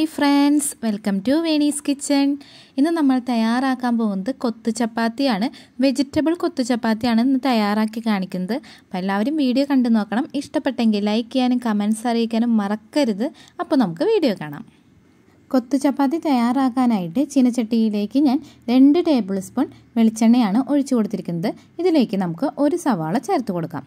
friends welcome to Veni's kitchen ഇന്ന് നമ്മൾ തയ്യാറാക്കാൻ പോകുന്നത് കൊത്തു ചപ്പാത്തിയാണ് വെജിറ്റബിൾ കൊത്തു ചപ്പാത്തിയാണ് ഇന്ന് തയ്യാറാക്കി കാണിക്കുന്നത് അപ്പോൾ എല്ലാവരും വീഡിയോ കണ്ടു നോക്കണം ഇഷ്ടപ്പെട്ടെങ്കിൽ ലൈക്ക് ചെയ്യാനും കമൻസ് അറിയിക്കാനും മറക്കരുത് അപ്പോൾ നമുക്ക് വീഡിയോ കാണാം കൊത്തു ചപ്പാത്തി തയ്യാറാക്കാനായിട്ട് ചീനച്ചട്ടിയിലേക്ക് ഞാൻ രണ്ട് ടേബിൾ സ്പൂൺ വെളിച്ചെണ്ണയാണ് ഒഴിച്ചു കൊടുത്തിരിക്കുന്നത് ഇതിലേക്ക് നമുക്ക് ഒരു സവാള ചേർത്ത് കൊടുക്കാം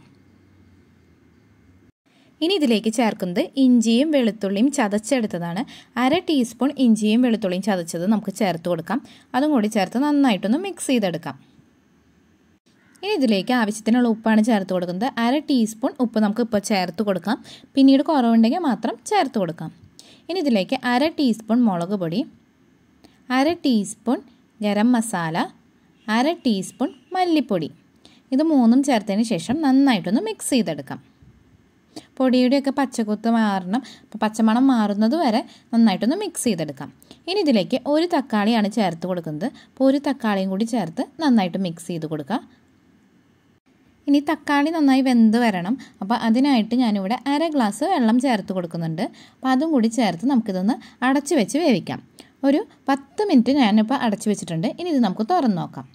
ഇനി ഇതിലേക്ക് ചേർക്കുന്നത് ഇഞ്ചിയും വെളുത്തുള്ളിയും ചതച്ചെടുത്തതാണ് അര ടീസ്പൂൺ ഇഞ്ചിയും വെളുത്തുള്ളിയും ചതച്ചത് നമുക്ക് ചേർത്ത് കൊടുക്കാം അതും കൂടി ചേർത്ത് നന്നായിട്ടൊന്ന് മിക്സ് ചെയ്തെടുക്കാം ഇനി ഇതിലേക്ക് ആവശ്യത്തിനുള്ള ഉപ്പാണ് ചേർത്ത് കൊടുക്കുന്നത് അര ടീസ്പൂൺ ഉപ്പ് നമുക്ക് ഇപ്പോൾ ചേർത്ത് കൊടുക്കാം പിന്നീട് കുറവുണ്ടെങ്കിൽ മാത്രം ചേർത്ത് കൊടുക്കാം ഇനി ഇതിലേക്ക് അര ടീസ്പൂൺ മുളക് പൊടി അര ടീസ്പൂൺ ഗരം മസാല അര ടീസ്പൂൺ മല്ലിപ്പൊടി ഇത് മൂന്നും ചേർത്തതിന് ശേഷം നന്നായിട്ടൊന്ന് മിക്സ് ചെയ്തെടുക്കാം പൊടിയുടെയൊക്കെ പച്ചക്കുത്ത് മാറണം അപ്പോൾ പച്ചമണം മാറുന്നത് വരെ നന്നായിട്ടൊന്ന് മിക്സ് ചെയ്തെടുക്കാം ഇനി ഇതിലേക്ക് ഒരു തക്കാളിയാണ് ചേർത്ത് കൊടുക്കുന്നത് അപ്പോൾ ഒരു തക്കാളിയും കൂടി ചേർത്ത് നന്നായിട്ട് മിക്സ് ചെയ്ത് കൊടുക്കുക ഇനി തക്കാളി നന്നായി വെന്ത് വരണം അപ്പോൾ അതിനായിട്ട് ഞാനിവിടെ അര ഗ്ലാസ് വെള്ളം ചേർത്ത് കൊടുക്കുന്നുണ്ട് അപ്പോൾ അതും കൂടി ചേർത്ത് നമുക്കിതൊന്ന് അടച്ച് വെച്ച് വേവിക്കാം ഒരു പത്ത് മിനിറ്റ് ഞാനിപ്പോൾ അടച്ച് വെച്ചിട്ടുണ്ട് ഇനി ഇത് നമുക്ക് തുറന്ന് നോക്കാം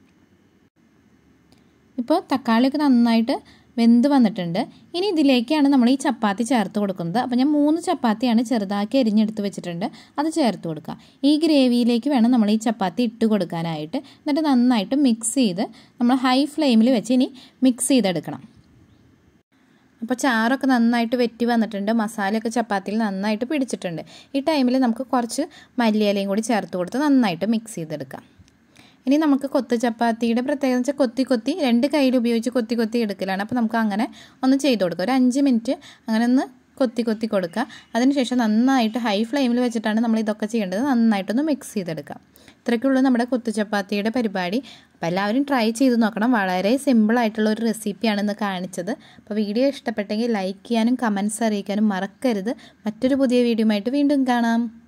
ഇപ്പോൾ തക്കാളിയൊക്കെ നന്നായിട്ട് വെന്ത് വന്നിട്ടുണ്ട് ഇനി ഇതിലേക്കാണ് നമ്മൾ ഈ ചപ്പാത്തി ചേർത്ത് കൊടുക്കുന്നത് അപ്പോൾ ഞാൻ മൂന്ന് ചപ്പാത്തിയാണ് ചെറുതാക്കി അരിഞ്ഞെടുത്ത് വെച്ചിട്ടുണ്ട് അത് ചേർത്ത് കൊടുക്കുക ഈ ഗ്രേവിയിലേക്ക് വേണം നമ്മൾ ഈ ചപ്പാത്തി ഇട്ട് കൊടുക്കാനായിട്ട് എന്നിട്ട് നന്നായിട്ട് മിക്സ് ചെയ്ത് നമ്മൾ ഹൈ ഫ്ലെയിമിൽ വെച്ച് ഇനി മിക്സ് ചെയ്തെടുക്കണം അപ്പോൾ ചാറൊക്കെ നന്നായിട്ട് വെറ്റി വന്നിട്ടുണ്ട് മസാലയൊക്കെ ചപ്പാത്തിയിൽ നന്നായിട്ട് പിടിച്ചിട്ടുണ്ട് ഈ ടൈമിൽ നമുക്ക് കുറച്ച് മല്ലിയിലയും കൂടി ചേർത്ത് കൊടുത്ത് നന്നായിട്ട് മിക്സ് ചെയ്തെടുക്കാം ഇനി നമുക്ക് കൊത്തു ചപ്പാത്തിയുടെ പ്രത്യേകത വെച്ചാൽ കൊത്തി കൊത്തി രണ്ട് കയ്യിൽ ഉപയോഗിച്ച് കൊത്തി കൊത്തി എടുക്കലാണ് അപ്പോൾ നമുക്ക് അങ്ങനെ ഒന്ന് ചെയ്ത് കൊടുക്കുക ഒരു അഞ്ച് മിനിറ്റ് അങ്ങനെ ഒന്ന് കൊത്തി കൊത്തി കൊടുക്കുക അതിനുശേഷം നന്നായിട്ട് ഹൈ ഫ്ലെയിമിൽ വെച്ചിട്ടാണ് നമ്മൾ ഇതൊക്കെ ചെയ്യേണ്ടത് നന്നായിട്ടൊന്ന് മിക്സ് ചെയ്തെടുക്കുക ഇത്രയ്ക്കുള്ളൂ നമ്മുടെ കൊത്തു ചപ്പാത്തിയുടെ പരിപാടി അപ്പോൾ എല്ലാവരും ട്രൈ ചെയ്ത് നോക്കണം വളരെ സിമ്പിളായിട്ടുള്ള ഒരു റെസിപ്പിയാണെന്ന് കാണിച്ചത് അപ്പോൾ വീഡിയോ ഇഷ്ടപ്പെട്ടെങ്കിൽ ലൈക്ക് ചെയ്യാനും കമൻസ് അറിയിക്കാനും മറക്കരുത് മറ്റൊരു പുതിയ വീഡിയോ ആയിട്ട് വീണ്ടും കാണാം